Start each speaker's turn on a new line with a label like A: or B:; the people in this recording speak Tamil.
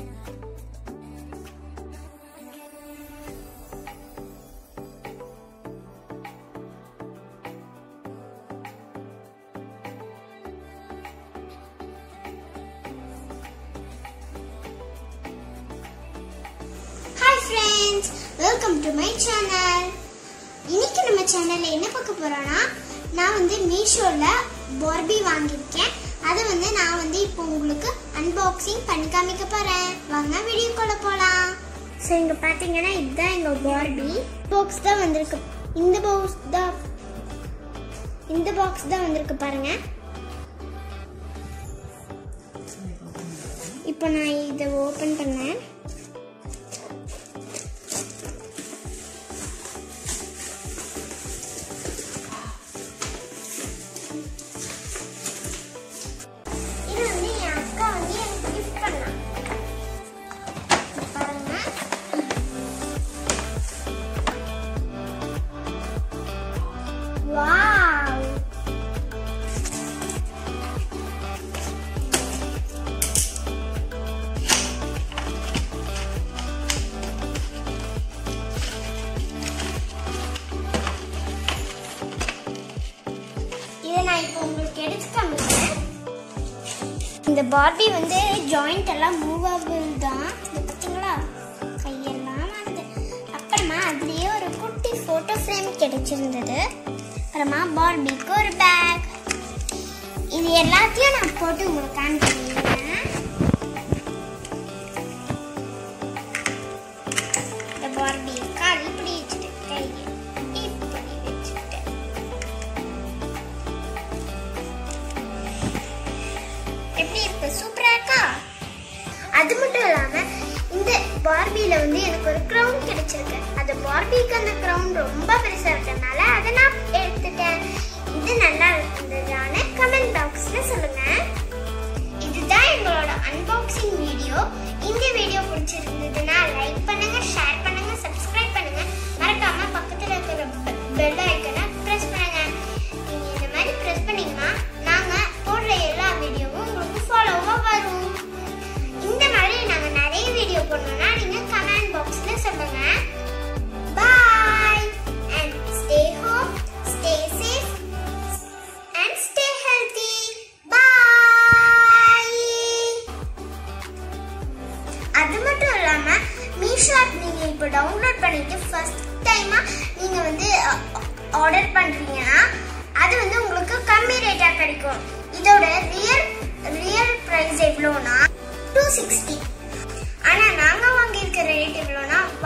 A: hi friends welcome to my channel இன்னைக்கு நம்ம சேனல்ல என்ன பார்க்க போறோம்னா நான் வந்து மீஷோல பார்பி வாங்கியிருக்கேன் அதை வந்து நான் வந்து இப்போ உங்களுக்கு அன்பாக்சிங் பண்ணி காமிக்க போறேன் வாங்க வீடியோக்குள்ள போலாம் ஸோ இங்க பாத்தீங்கன்னா இதுதான் எங்க பார்பி பாக்ஸ் தான் வந்திருக்கு இந்த பாக்ஸ் தான் இந்த பாக்ஸ் தான் வந்திருக்கு பாருங்க இப்போ நான் இதை ஓபன் பண்ணேன் இது வந்து என் அக்கா வந்து எனக்கு கிஃப்ட் பண்ணா பாருங்க வாவ் இதை நான் இப்போ உங்களுக்கு எடுத்து காமிக்கிறேன் இந்த பார்பி வந்து ஜாயிண்ட் எல்லாம் மூவபிள் தான் இது பார்த்தீங்களா கையெல்லாம் வருது அப்புறமா அதுலயே ஒரு குட்டி ஃபோட்டோ ஃப்ரேம் கிடைச்சிருந்தது அப்புறமா பார்பிக்கு ஒரு பேக் இது எல்லாத்தையும் நான் போட்டு உங்களுக்கு காமிக்கிறேன் இந்த பார்பி கால் இப்படி வச்சுட்டு கையை இப்படி வச்சுட்டு எப்படி இருக்கு சூப்பரா இருக்கா அது மட்டும் இல்லாம இந்த பார்பில வந்து எனக்கு ஒரு கிரவுன் கிடைச்சிருக்கு அது பார்பிக்கு அந்த கிரவுன் ரொம்ப பெருசா இருக்கறனால அதை நான் எடுத்துட்டேன் இது நல்லா இருந்ததான கமெண்ட் பாக்ஸ்ல சொல்லுங்க இதுதான் எங்களோட அன்பாக்சிங் வீடியோ இந்த வீடியோ பிடிச்சிருந்ததுன்னா லைக் பண்ணுங்க ஷேர் பண்ணுங்க சப்ஸ்கிரைப் பண்ணுங்க மறக்காம பக்கத்துல இருக்கிற பெல் ஐக்கனை பிரஸ் பண்ணுங்க நீங்க இந்த மாதிரி பிரஸ் பண்ணீங்கன்னா நாங்க போடுற எல்லா வீடியோவும் உங்களுக்கு ஃபாலோவா வரும் இந்த மாதிரி நாங்க நிறைய வீடியோ போடணும்னா நீங்க கமெண்ட் பாக்ஸ்ல சொல்லுங்க bye and stay home stay safe and stay healthy bye அது மட்டும் இல்லாம மீஷோ ஆப் நீங்க இப்போ டவுன்லோட் பண்ணிட்டு ஃபர்ஸ்ட் டைமா நீங்க வந்து ஆர்டர் பண்றீங்கன்னா அது வந்து உங்களுக்கு கம்மி ரேட்டா கிடைக்கும் இதோட ரியல் ரியல் பிரைஸ் எவ்வளோனா டூ சிக்ஸ்டி ஆனா நாங்க வாங்கியிருக்கிற ரேட் எவ்வளோனா